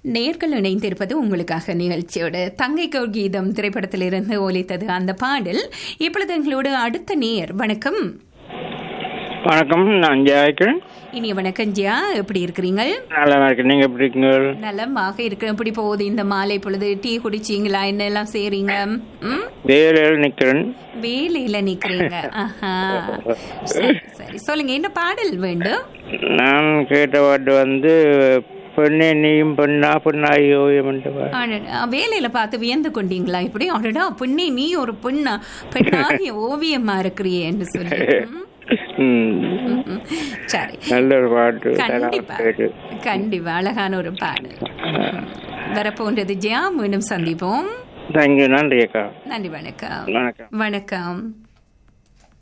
நேர்கள் இணைந்திருப்பது உங்களுக்காக நிகழ்ச்சியோடு தங்கைக்கு ஒரு கீதம் திரைப்படத்திலிருந்து ஒலித்தது அந்த பாடல் இப்பொழுது எங்களோடு அடுத்த நேர் வணக்கம் வணக்கம் நான் ஜெயாக்கிறேன் இனிய வணக்கம் ஜியா எப்படி இருக்கிறீங்க நல்லா இருக்கேன் நீங்க எப்படி இருக்கீங்க நலமாக இருக்கிற எப்படி போகுது இந்த மாலை பொழுது டீ குடிச்சீங்களா என்னெல்லாம் செய்றீங்க ம் வேலையில் நிக்கிறேன் வேலையில நிக்கிறீங்க ஆஹா சரி சரி சொல்லுங்க என்ன பாடல் வேண்டும் நான் கேட்ட பாட்டு வந்து பெண்ணே நீயும் பெண்ணா பெண்ணாய் ஓவியம் என்ற பாட்டு. அடடா, வேலையில பார்த்து வியந்து கொண்டீங்களா இப்படி அடடா பெண்ணே நீ ஒரு பெண்ணா பெண்ணாகிய ஓவியமா இருக்கிறியே என்று சொல்லி ம், ம். ம், ம். சரி நல்ல ஒரு பாட்டு கண்டிப்பா கேட்டு. கண்டிப்பா அழகான ஒரு பாடல் ம். வரப்போன்றது ஜியா மீண்டும் சந்திப்போம் தேங்க்யூ நன்றி அக்கா நன்றி வணக்கம் வணக்கம் வணக்கம்